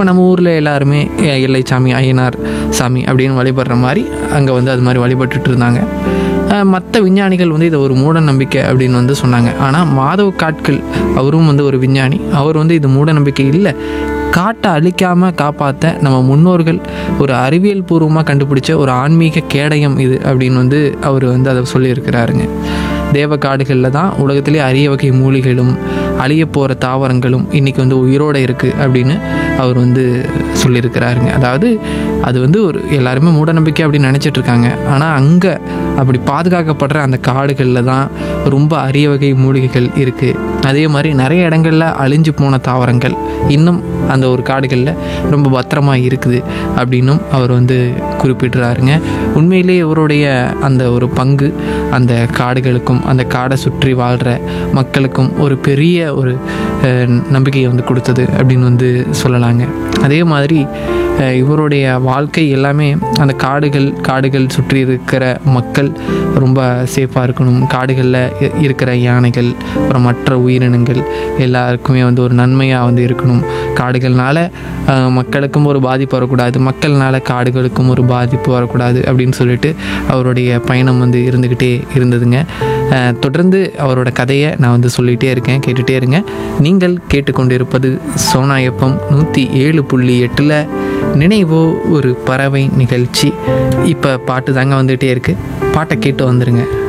இப்போ நம்ம ஊரில் எல்லாருமே எ- எல்லை சாமி ஐயனார் சாமி அப்படின்னு வழிபடுற மாதிரி அங்கே வந்து அது மாதிரி வழிபட்டுட்டு இருந்தாங்க மற்ற விஞ்ஞானிகள் வந்து இதை ஒரு மூட நம்பிக்கை அப்படின்னு வந்து சொன்னாங்க ஆனால் மாதவ காட்கள் அவரும் வந்து ஒரு விஞ்ஞானி அவர் வந்து இது மூட நம்பிக்கை இல்லை காட்டை அழிக்காமல் காப்பாற்ற நம்ம முன்னோர்கள் ஒரு அறிவியல் பூர்வமாக கண்டுபிடிச்ச ஒரு ஆன்மீக கேடயம் இது அப்படின்னு வந்து அவர் வந்து அதை சொல்லியிருக்கிறாருங்க தேவ காடுகளில் தான் உலகத்திலே அரிய வகை மூலிகளும் அழிய போகிற தாவரங்களும் இன்றைக்கி வந்து உயிரோடு இருக்குது அப்படின்னு அவர் வந்து சொல்லியிருக்கிறாருங்க அதாவது அது வந்து ஒரு எல்லாருமே மூடநம்பிக்கை அப்படின்னு நினச்சிட்டு இருக்காங்க ஆனால் அங்கே அப்படி பாதுகாக்கப்படுற அந்த காடுகளில் தான் ரொம்ப அரிய வகை மூலிகைகள் இருக்குது அதே மாதிரி நிறைய இடங்களில் அழிஞ்சு போன தாவரங்கள் இன்னும் அந்த ஒரு காடுகளில் ரொம்ப பத்திரமா இருக்குது அப்படின்னும் அவர் வந்து குறிப்பிடுறாருங்க உண்மையிலே இவருடைய அந்த ஒரு பங்கு அந்த காடுகளுக்கும் அந்த காடை சுற்றி வாழ்கிற மக்களுக்கும் ஒரு பெரிய ஒரு அஹ், நம்பிக்கையை வந்து கொடுத்தது அப்படின்னு வந்து சொல்லலாங்க அதே மாதிரி அஹ், இவருடைய வாழ்க்கை எல்லாமே அந்த காடுகள் காடுகள் சுற்றி இருக்கிற மக்கள் ரொம்ப சேஃபாக இருக்கணும் காடுகளில் இ- இருக்கிற யானைகள் அப்புறம் மற்ற உயிரினங்கள் எல்லாருக்குமே வந்து ஒரு நன்மையாக வந்து இருக்கணும் காடுகள்னால அஹ், மக்களுக்கும் ஒரு பாதிப்பு வரக்கூடாது மக்கள்னால காடுகளுக்கும் ஒரு பாதிப்பு வரக்கூடாது அப்படின்னு சொல்லிட்டு அவருடைய பயணம் வந்து இருந்துக்கிட்டே இருந்ததுங்க அஹ், தொடர்ந்து அவரோட கதையை நான் வந்து சொல்லிகிட்டே இருக்கேன் கேட்டுகிட்டே இருங்க நீங்கள் கேட்டுக்கொண்டிருப்பது சோனா எஃப்எம் நூற்றி ஏழு புள்ளி எட்டில் நினைவோ ஒரு பறவை நிகழ்ச்சி இப்போ பாட்டு தாங்க வந்துகிட்டே இருக்குது பாட்டை கேட்டு வந்துடுங்க